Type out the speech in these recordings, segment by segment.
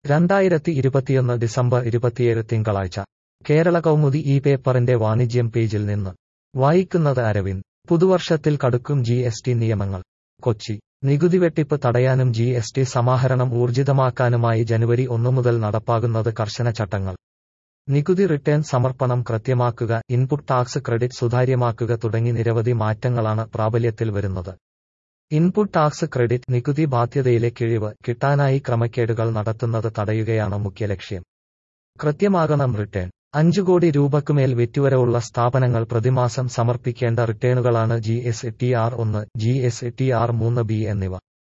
രണ്ടായിരത്തി ഇരുപത്തിയൊന്ന് ഡിസംബർ ഇരുപത്തിയേഴ് തിങ്കളാഴ്ച കേരള കൗമുദി ഈ പേപ്പറിന്റെ വാണിജ്യം പേജിൽ നിന്ന് വായിക്കുന്നത് അരവിന്ദ് പുതുവർഷത്തിൽ കടുക്കും ജി എസ് ടി നിയമങ്ങൾ കൊച്ചി നികുതി വെട്ടിപ്പ് തടയാനും ജി എസ് ടി സമാഹരണം ഊർജിതമാക്കാനുമായി ജനുവരി ഒന്നു മുതൽ നടപ്പാകുന്നത് കർശന ചട്ടങ്ങൾ നികുതി റിട്ടേൺ സമർപ്പണം കൃത്യമാക്കുക ഇൻപുട്ട് ടാക്സ് ക്രെഡിറ്റ് സുതാര്യമാക്കുക തുടങ്ങി നിരവധി മാറ്റങ്ങളാണ് പ്രാബല്യത്തിൽ വരുന്നത് ഇൻപുട്ട് ടാക്സ് ക്രെഡിറ്റ് നികുതി ബാധ്യതയിലെ കിഴിവ് കിട്ടാനായി ക്രമക്കേടുകൾ നടത്തുന്നത് തടയുകയാണ് മുഖ്യ ലക്ഷ്യം കൃത്യമാകണം റിട്ടേൺ അഞ്ചു കോടി രൂപക്കുമേൽ വിറ്റുവരവുള്ള സ്ഥാപനങ്ങൾ പ്രതിമാസം സമർപ്പിക്കേണ്ട റിട്ടേണുകളാണ് ജി എസ് ടി ആർ ഒന്ന് ജി എസ് ടി ആർ മൂന്ന് ബി എന്നിവ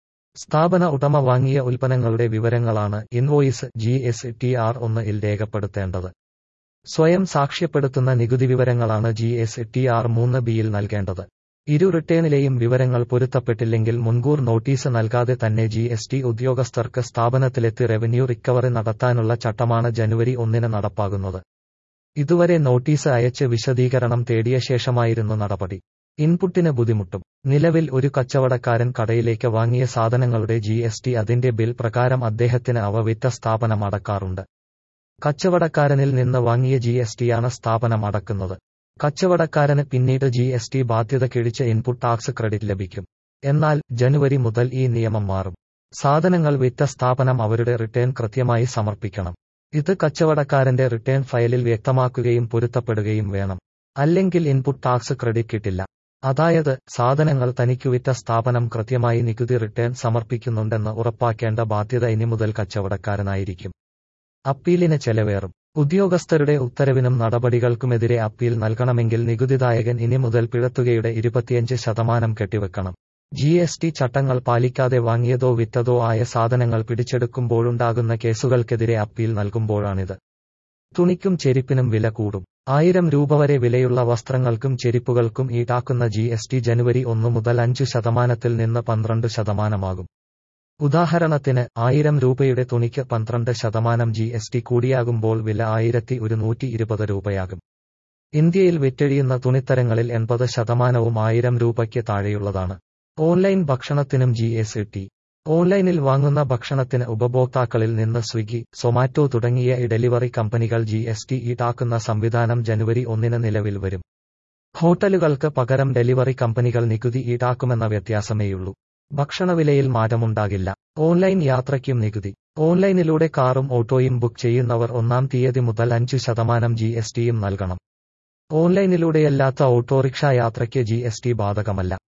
സ്ഥാപന ഉടമ വാങ്ങിയ ഉൽപ്പന്നങ്ങളുടെ വിവരങ്ങളാണ് invoice G S T R ഒന്ന് ഇൽ രേഖപ്പെടുത്തേണ്ടത് സ്വയം സാക്ഷ്യപ്പെടുത്തുന്ന നികുതി വിവരങ്ങളാണ് ജി എസ് ടി ആർ മൂന്ന് ബിയിൽ നൽകേണ്ടത് ഇരു റിട്ടേണിലെയും വിവരങ്ങൾ പൊരുത്തപ്പെട്ടില്ലെങ്കിൽ മുൻകൂർ നോട്ടീസ് നൽകാതെ തന്നെ ജി എസ് ടി ഉദ്യോഗസ്ഥർക്ക് സ്ഥാപനത്തിലെത്തി റവന്യൂ റിക്കവറി നടത്താനുള്ള ചട്ടമാണ് ജനുവരി ഒന്നിന് നടപ്പാകുന്നത് ഇതുവരെ നോട്ടീസ് അയച്ച് വിശദീകരണം തേടിയ ശേഷമായിരുന്നു നടപടി ഇൻപുട്ടിന് ബുദ്ധിമുട്ടും നിലവിൽ ഒരു കച്ചവടക്കാരൻ കടയിലേക്ക് വാങ്ങിയ സാധനങ്ങളുടെ ജി എസ് ടി അതിന്റെ ബിൽ പ്രകാരം അദ്ദേഹത്തിന് അവ വിറ്റ സ്ഥാപനം അടക്കാറുണ്ട് കച്ചവടക്കാരനിൽ നിന്ന് വാങ്ങിയ ജി എസ് ടിയാണ് സ്ഥാപനം അടക്കുന്നത് കച്ചവടക്കാരന് പിന്നീട് ജി എസ് ടി ബാധ്യത കിഴിച്ച് ഇൻപുട്ട് ടാക്സ് ക്രെഡിറ്റ് ലഭിക്കും എന്നാൽ ജനുവരി മുതൽ ഈ നിയമം മാറും സാധനങ്ങൾ വിറ്റ സ്ഥാപനം അവരുടെ റിട്ടേൺ കൃത്യമായി സമർപ്പിക്കണം ഇത് കച്ചവടക്കാരന്റെ റിട്ടേൺ ഫയലിൽ വ്യക്തമാക്കുകയും പൊരുത്തപ്പെടുകയും വേണം അല്ലെങ്കിൽ ഇൻപുട്ട് ടാക്സ് ക്രെഡിറ്റ് കിട്ടില്ല അതായത് സാധനങ്ങൾ തനിക്കു വിറ്റ സ്ഥാപനം കൃത്യമായി നികുതി റിട്ടേൺ സമർപ്പിക്കുന്നുണ്ടെന്ന് ഉറപ്പാക്കേണ്ട ബാധ്യത ഇനി മുതൽ കച്ചവടക്കാരനായിരിക്കും അപ്പീലിന് ചെലവേറും ഉദ്യോഗസ്ഥരുടെ ഉത്തരവിനും നടപടികൾക്കുമെതിരെ അപ്പീൽ നൽകണമെങ്കിൽ നികുതിദായകൻ ഇനി മുതൽ പിഴത്തുകയുടെ ഇരുപത്തിയഞ്ച് ശതമാനം കെട്ടിവെക്കണം ജി എസ് ടി ചട്ടങ്ങൾ പാലിക്കാതെ വാങ്ങിയതോ വിറ്റതോ ആയ സാധനങ്ങൾ പിടിച്ചെടുക്കുമ്പോഴുണ്ടാകുന്ന കേസുകൾക്കെതിരെ അപ്പീൽ നൽകുമ്പോഴാണിത് തുണിക്കും ചെരിപ്പിനും വില കൂടും ആയിരം രൂപ വരെ വിലയുള്ള വസ്ത്രങ്ങൾക്കും ചെരിപ്പുകൾക്കും ഈടാക്കുന്ന ജി എസ് ടി ജനുവരി ഒന്ന് മുതൽ അഞ്ചു ശതമാനത്തിൽ നിന്ന് പന്ത്രണ്ട് ശതമാനമാകും ഉദാഹരണത്തിന് ആയിരം രൂപയുടെ തുണിക്ക് പന്ത്രണ്ട് ശതമാനം ജി എസ് ടി കൂടിയാകുമ്പോൾ വില ആയിരത്തി ഒരുന്നൂറ്റി ഇരുപത് രൂപയാകും ഇന്ത്യയിൽ വിറ്റഴിയുന്ന തുണിത്തരങ്ങളിൽ എൺപത് ശതമാനവും ആയിരം രൂപയ്ക്ക് താഴെയുള്ളതാണ് ഓൺലൈൻ ഭക്ഷണത്തിനും ജി എസ് ടി ഓൺലൈനിൽ വാങ്ങുന്ന ഭക്ഷണത്തിന് ഉപഭോക്താക്കളിൽ നിന്ന് സ്വിഗ്ഗി സൊമാറ്റോ തുടങ്ങിയ ഡെലിവറി കമ്പനികൾ ജി എസ് ടി ഈടാക്കുന്ന സംവിധാനം ജനുവരി ഒന്നിന് നിലവിൽ വരും ഹോട്ടലുകൾക്ക് പകരം ഡെലിവറി കമ്പനികൾ നികുതി ഈടാക്കുമെന്ന വ്യത്യാസമേയുള്ളൂ ഭക്ഷണവിലയിൽ മാറ്റമുണ്ടാകില്ല ഓൺലൈൻ യാത്രയ്ക്കും നികുതി ഓൺലൈനിലൂടെ കാറും ഓട്ടോയും ബുക്ക് ചെയ്യുന്നവർ ഒന്നാം തീയതി മുതൽ അഞ്ചു ശതമാനം ജി എസ് ടിയും നൽകണം ഓൺലൈനിലൂടെയല്ലാത്ത ഓട്ടോറിക്ഷ യാത്രയ്ക്ക് ജി എസ് ടി ബാധകമല്ല